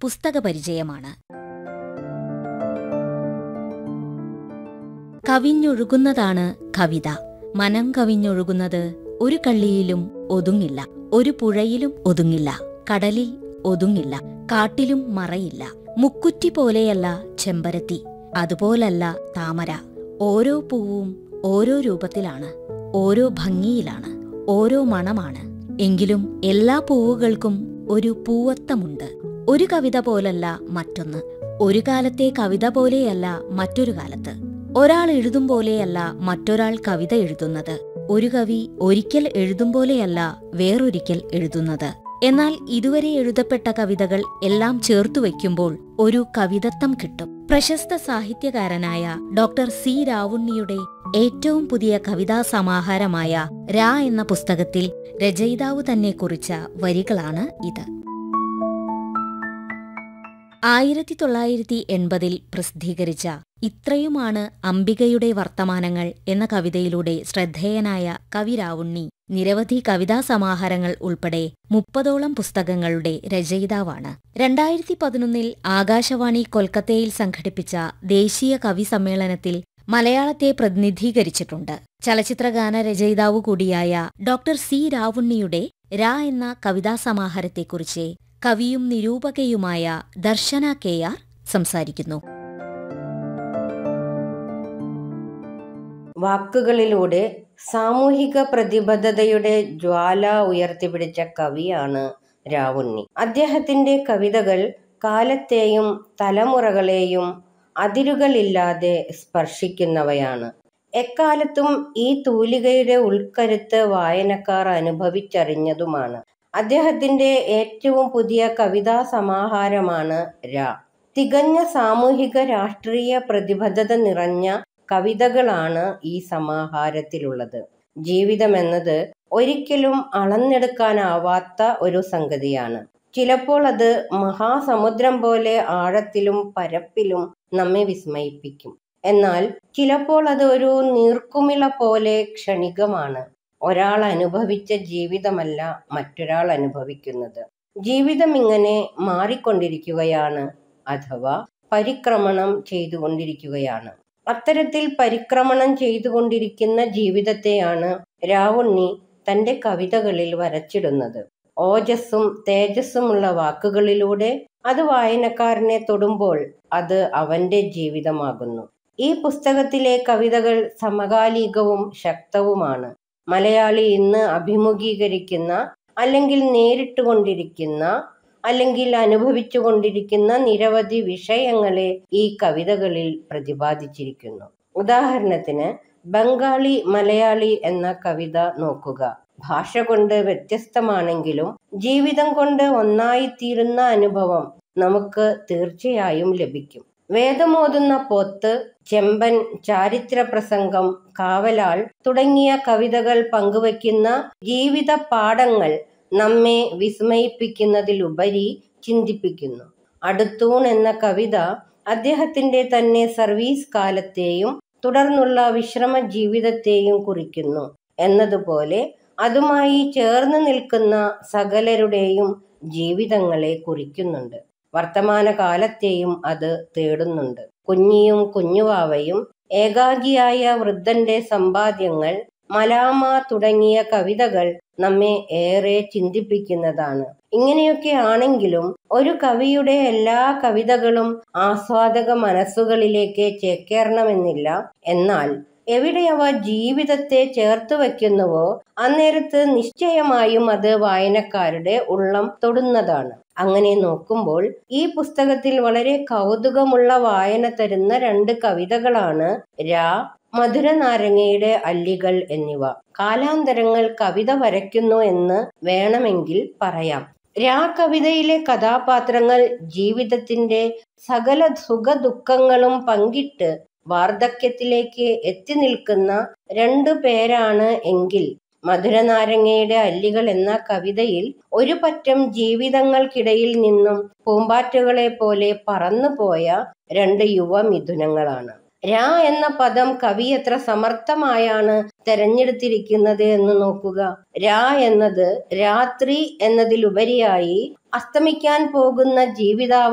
പുസ്തക പരിചയമാണ് കവിഞ്ഞൊഴുകുന്നതാണ് കവിത മനം കവിഞ്ഞൊഴുകുന്നത് ഒരു കള്ളിയിലും ഒതുങ്ങില്ല ഒരു പുഴയിലും ഒതുങ്ങില്ല കടലിൽ ഒതുങ്ങില്ല കാട്ടിലും മറയില്ല മുക്കുറ്റി പോലെയല്ല ചെമ്പരത്തി അതുപോലല്ല താമര ഓരോ പൂവും ഓരോ രൂപത്തിലാണ് ഓരോ ഭംഗിയിലാണ് ഓരോ മണമാണ് എങ്കിലും എല്ലാ പൂവുകൾക്കും ഒരു പൂവത്തമുണ്ട് ഒരു കവിത പോലല്ല മറ്റൊന്ന് ഒരു കാലത്തെ കവിത പോലെയല്ല മറ്റൊരു കാലത്ത് ഒരാൾ എഴുതും പോലെയല്ല മറ്റൊരാൾ കവിത എഴുതുന്നത് ഒരു കവി ഒരിക്കൽ എഴുതും പോലെയല്ല വേറൊരിക്കൽ എഴുതുന്നത് എന്നാൽ ഇതുവരെ എഴുതപ്പെട്ട കവിതകൾ എല്ലാം ചേർത്തു വയ്ക്കുമ്പോൾ ഒരു കവിതത്വം കിട്ടും പ്രശസ്ത സാഹിത്യകാരനായ ഡോക്ടർ സി രാവുണ്ണിയുടെ ഏറ്റവും പുതിയ കവിതാ സമാഹാരമായ രാ എന്ന പുസ്തകത്തിൽ രചയിതാവ് തന്നെ കുറിച്ച വരികളാണ് ഇത് ആയിരത്തി തൊള്ളായിരത്തി എൺപതിൽ പ്രസിദ്ധീകരിച്ച ഇത്രയുമാണ് അംബികയുടെ വർത്തമാനങ്ങൾ എന്ന കവിതയിലൂടെ ശ്രദ്ധേയനായ കവി രാവുണ്ണി നിരവധി കവിതാ സമാഹാരങ്ങൾ ഉൾപ്പെടെ മുപ്പതോളം പുസ്തകങ്ങളുടെ രചയിതാവാണ് രണ്ടായിരത്തി പതിനൊന്നിൽ ആകാശവാണി കൊൽക്കത്തയിൽ സംഘടിപ്പിച്ച ദേശീയ കവി സമ്മേളനത്തിൽ മലയാളത്തെ പ്രതിനിധീകരിച്ചിട്ടുണ്ട് ചലച്ചിത്രഗാന രചയിതാവു കൂടിയായ ഡോക്ടർ സി രാവുണ്ണിയുടെ രാ എന്ന കവിതാ സമാഹാരത്തെക്കുറിച്ച് കവിയും നിരൂപകയുമായ ദർശന കെ ആർ സംസാരിക്കുന്നു വാക്കുകളിലൂടെ സാമൂഹിക പ്രതിബദ്ധതയുടെ ജ്വാല ഉയർത്തിപ്പിടിച്ച കവിയാണ് രാവുണ്ണി അദ്ദേഹത്തിന്റെ കവിതകൾ കാലത്തെയും തലമുറകളെയും അതിരുകളില്ലാതെ സ്പർശിക്കുന്നവയാണ് എക്കാലത്തും ഈ തൂലികയുടെ ഉൾക്കരുത്ത് വായനക്കാർ അനുഭവിച്ചറിഞ്ഞതുമാണ് അദ്ദേഹത്തിന്റെ ഏറ്റവും പുതിയ കവിതാ സമാഹാരമാണ് രാ തികഞ്ഞ സാമൂഹിക രാഷ്ട്രീയ പ്രതിബദ്ധത നിറഞ്ഞ കവിതകളാണ് ഈ സമാഹാരത്തിലുള്ളത് ജീവിതമെന്നത് ഒരിക്കലും അളന്നെടുക്കാനാവാത്ത ഒരു സംഗതിയാണ് ചിലപ്പോൾ അത് മഹാസമുദ്രം പോലെ ആഴത്തിലും പരപ്പിലും നമ്മെ വിസ്മയിപ്പിക്കും എന്നാൽ ചിലപ്പോൾ അത് ഒരു നീർക്കുമിള പോലെ ക്ഷണികമാണ് ഒരാൾ അനുഭവിച്ച ജീവിതമല്ല മറ്റൊരാൾ അനുഭവിക്കുന്നത് ജീവിതം ഇങ്ങനെ മാറിക്കൊണ്ടിരിക്കുകയാണ് അഥവാ പരിക്രമണം ചെയ്തുകൊണ്ടിരിക്കുകയാണ് അത്തരത്തിൽ പരിക്രമണം ചെയ്തുകൊണ്ടിരിക്കുന്ന ജീവിതത്തെയാണ് രാവുണ്ണി തന്റെ കവിതകളിൽ വരച്ചിടുന്നത് ഓജസ്സും തേജസ്സുമുള്ള വാക്കുകളിലൂടെ അത് വായനക്കാരനെ തൊടുമ്പോൾ അത് അവന്റെ ജീവിതമാകുന്നു ഈ പുസ്തകത്തിലെ കവിതകൾ സമകാലികവും ശക്തവുമാണ് മലയാളി ഇന്ന് അഭിമുഖീകരിക്കുന്ന അല്ലെങ്കിൽ നേരിട്ടുകൊണ്ടിരിക്കുന്ന അല്ലെങ്കിൽ അനുഭവിച്ചു കൊണ്ടിരിക്കുന്ന നിരവധി വിഷയങ്ങളെ ഈ കവിതകളിൽ പ്രതിപാദിച്ചിരിക്കുന്നു ഉദാഹരണത്തിന് ബംഗാളി മലയാളി എന്ന കവിത നോക്കുക ഭാഷ കൊണ്ട് വ്യത്യസ്തമാണെങ്കിലും ജീവിതം കൊണ്ട് ഒന്നായിത്തീരുന്ന അനുഭവം നമുക്ക് തീർച്ചയായും ലഭിക്കും വേദമോതുന്ന പോത്ത് ചെമ്പൻ ചാരിത്ര പ്രസംഗം കാവലാൾ തുടങ്ങിയ കവിതകൾ പങ്കുവയ്ക്കുന്ന ജീവിത പാഠങ്ങൾ നമ്മെ വിസ്മയിപ്പിക്കുന്നതിലുപരി ചിന്തിപ്പിക്കുന്നു അടുത്തൂൺ എന്ന കവിത അദ്ദേഹത്തിന്റെ തന്നെ സർവീസ് കാലത്തെയും തുടർന്നുള്ള വിശ്രമ ജീവിതത്തെയും കുറിക്കുന്നു എന്നതുപോലെ അതുമായി ചേർന്ന് നിൽക്കുന്ന സകലരുടെയും ജീവിതങ്ങളെ കുറിക്കുന്നുണ്ട് വർത്തമാനകാലത്തെയും അത് തേടുന്നുണ്ട് കുഞ്ഞിയും കുഞ്ഞുവാവയും ഏകാഗിയായ വൃദ്ധന്റെ സമ്പാദ്യങ്ങൾ മലാമ തുടങ്ങിയ കവിതകൾ നമ്മെ ഏറെ ചിന്തിപ്പിക്കുന്നതാണ് ഇങ്ങനെയൊക്കെ ആണെങ്കിലും ഒരു കവിയുടെ എല്ലാ കവിതകളും ആസ്വാദക മനസ്സുകളിലേക്ക് ചേക്കേറണമെന്നില്ല എന്നാൽ എവിടെ അവ ജീവിതത്തെ ചേർത്ത് വയ്ക്കുന്നുവോ അന്നേരത്ത് നിശ്ചയമായും അത് വായനക്കാരുടെ ഉള്ളം തൊടുന്നതാണ് അങ്ങനെ നോക്കുമ്പോൾ ഈ പുസ്തകത്തിൽ വളരെ കൗതുകമുള്ള വായന തരുന്ന രണ്ട് കവിതകളാണ് രാ മധുരനാരങ്ങയുടെ അല്ലികൾ എന്നിവ കാലാന്തരങ്ങൾ കവിത വരയ്ക്കുന്നു എന്ന് വേണമെങ്കിൽ പറയാം രാ കവിതയിലെ കഥാപാത്രങ്ങൾ ജീവിതത്തിന്റെ സകല സുഖ ദുഃഖങ്ങളും പങ്കിട്ട് വാർദ്ധക്യത്തിലേക്ക് എത്തി നിൽക്കുന്ന രണ്ടു പേരാണ് എങ്കിൽ മധുരനാരങ്ങയുടെ അല്ലികൾ എന്ന കവിതയിൽ ഒരു പറ്റം ജീവിതങ്ങൾക്കിടയിൽ നിന്നും പൂമ്പാറ്റകളെ പോലെ പറന്നുപോയ രണ്ട് യുവ മിഥുനങ്ങളാണ് രാ എന്ന പദം കവി എത്ര സമർത്ഥമായാണ് തെരഞ്ഞെടുത്തിരിക്കുന്നത് എന്ന് നോക്കുക രാ എന്നത് രാത്രി എന്നതിലുപരിയായി അസ്തമിക്കാൻ പോകുന്ന ജീവിതാവ